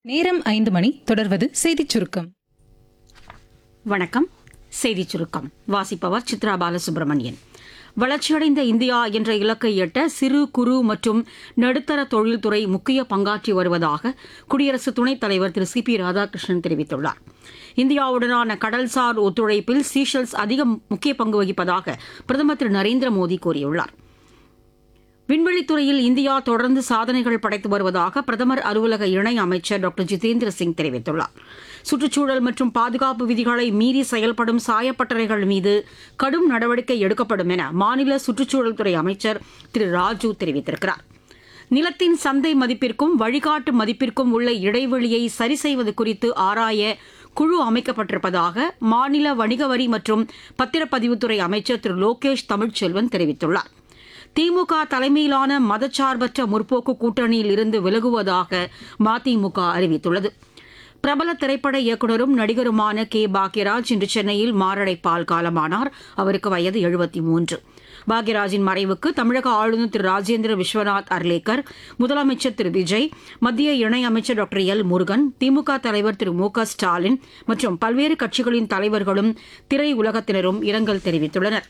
நேரம் ஐந்து மணி தொடர்வது செய்திச் சுருக்கம் வணக்கம் செய்திச் சுருக்கம் வாசிப்பவர் சித்ரா பாலசுப்ரமணியன் வளர்ச்சியடைந்த இந்தியா என்ற இலக்கை எட்ட சிறு குறு மற்றும் நடுத்தர தொழில்துறை முக்கிய பங்காற்றி வருவதாக குடியரசு துணைத் தலைவர் திரு சி பி ராதாகிருஷ்ணன் தெரிவித்துள்ளார் இந்தியாவுடனான கடல்சார் ஒத்துழைப்பில் சீஷல்ஸ் அதிக முக்கிய பங்கு வகிப்பதாக பிரதமர் திரு நரேந்திர மோடி கூறியுள்ளார் விண்வெளித்துறையில் இந்தியா தொடர்ந்து சாதனைகள் படைத்து வருவதாக பிரதமர் அலுவலக இணை அமைச்சர் டாக்டர் ஜிதேந்திர சிங் தெரிவித்துள்ளார் சுற்றுச்சூழல் மற்றும் பாதுகாப்பு விதிகளை மீறி செயல்படும் சாயப்பட்டறைகள் மீது கடும் நடவடிக்கை எடுக்கப்படும் என மாநில சுற்றுச்சூழல் துறை அமைச்சர் திரு ராஜு தெரிவித்திருக்கிறார் நிலத்தின் சந்தை மதிப்பிற்கும் வழிகாட்டு மதிப்பிற்கும் உள்ள இடைவெளியை சரி செய்வது குறித்து ஆராய குழு அமைக்கப்பட்டிருப்பதாக மாநில வணிக வரி மற்றும் பத்திரப்பதிவுத்துறை அமைச்சர் திரு லோகேஷ் தமிழ்ச்செல்வன் தெரிவித்துள்ளார் திமுக தலைமையிலான மதச்சார்பற்ற முற்போக்கு கூட்டணியில் இருந்து விலகுவதாக மதிமுக அறிவித்துள்ளது பிரபல திரைப்பட இயக்குநரும் நடிகருமான கே பாக்யராஜ் இன்று சென்னையில் மாரடைப்பால் காலமானார் அவருக்கு வயது எழுபத்தி மூன்று பாக்யராஜின் மறைவுக்கு தமிழக ஆளுநர் திரு ராஜேந்திர விஸ்வநாத் அர்லேக்கர் முதலமைச்சர் திரு விஜய் மத்திய இணையமைச்சர் டாக்டர் எல் முருகன் திமுக தலைவர் திரு மு க ஸ்டாலின் மற்றும் பல்வேறு கட்சிகளின் தலைவர்களும் திரையுலகத்தினரும் இரங்கல் தெரிவித்துள்ளனா்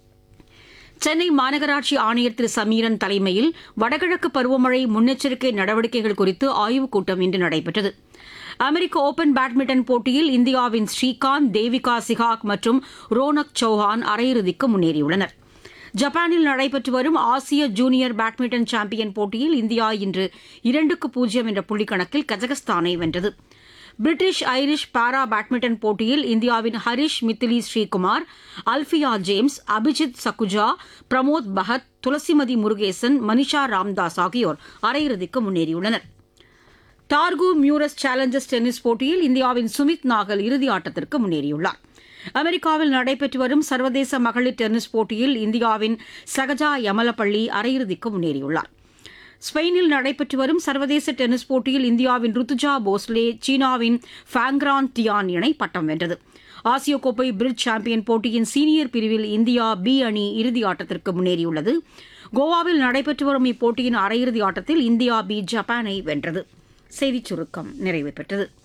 சென்னை மாநகராட்சி ஆணையர் திரு சமீரன் தலைமையில் வடகிழக்கு பருவமழை முன்னெச்சரிக்கை நடவடிக்கைகள் குறித்து ஆய்வுக் கூட்டம் இன்று நடைபெற்றது அமெரிக்க ஓபன் பேட்மிண்டன் போட்டியில் இந்தியாவின் ஸ்ரீகாந்த் தேவிகா சிகாக் மற்றும் ரோனக் சௌஹான் அரையிறுதிக்கு முன்னேறியுள்ளனர் ஜப்பானில் நடைபெற்று வரும் ஆசிய ஜூனியர் பேட்மிண்டன் சாம்பியன் போட்டியில் இந்தியா இன்று இரண்டுக்கு பூஜ்ஜியம் என்ற புள்ளிக்கணக்கில் கஜகஸ்தானை வென்றது பிரிட்டிஷ் ஐரிஷ் பாரா பேட்மிண்டன் போட்டியில் இந்தியாவின் ஹரிஷ் மித்திலி ஸ்ரீகுமார் அல்ஃபியா ஜேம்ஸ் அபிஜித் சக்குஜா பிரமோத் பகத் துளசிமதி முருகேசன் மனிஷா ராம்தாஸ் ஆகியோர் அரையிறுதிக்கு முன்னேறியுள்ளனர் டார்கு மியூரஸ் சேலஞ்சர்ஸ் டென்னிஸ் போட்டியில் இந்தியாவின் சுமித் நாகல் இறுதி ஆட்டத்திற்கு முன்னேறியுள்ளார் அமெரிக்காவில் நடைபெற்று வரும் சர்வதேச மகளிர் டென்னிஸ் போட்டியில் இந்தியாவின் சகஜா யமலப்பள்ளி அரையிறுதிக்கு முன்னேறியுள்ளார் ஸ்பெயினில் நடைபெற்று வரும் சர்வதேச டென்னிஸ் போட்டியில் இந்தியாவின் ருத்துஜா போஸ்லே சீனாவின் ஃபேங்ரான் டியான் இணை பட்டம் வென்றது ஆசிய கோப்பை பிரிட்ஜ் சாம்பியன் போட்டியின் சீனியர் பிரிவில் இந்தியா பி அணி இறுதி ஆட்டத்திற்கு முன்னேறியுள்ளது கோவாவில் நடைபெற்று வரும் இப்போட்டியின் அரையிறுதி ஆட்டத்தில் இந்தியா பி ஜப்பானை வென்றது செய்திச் சுருக்கம் நிறைவு பெற்றது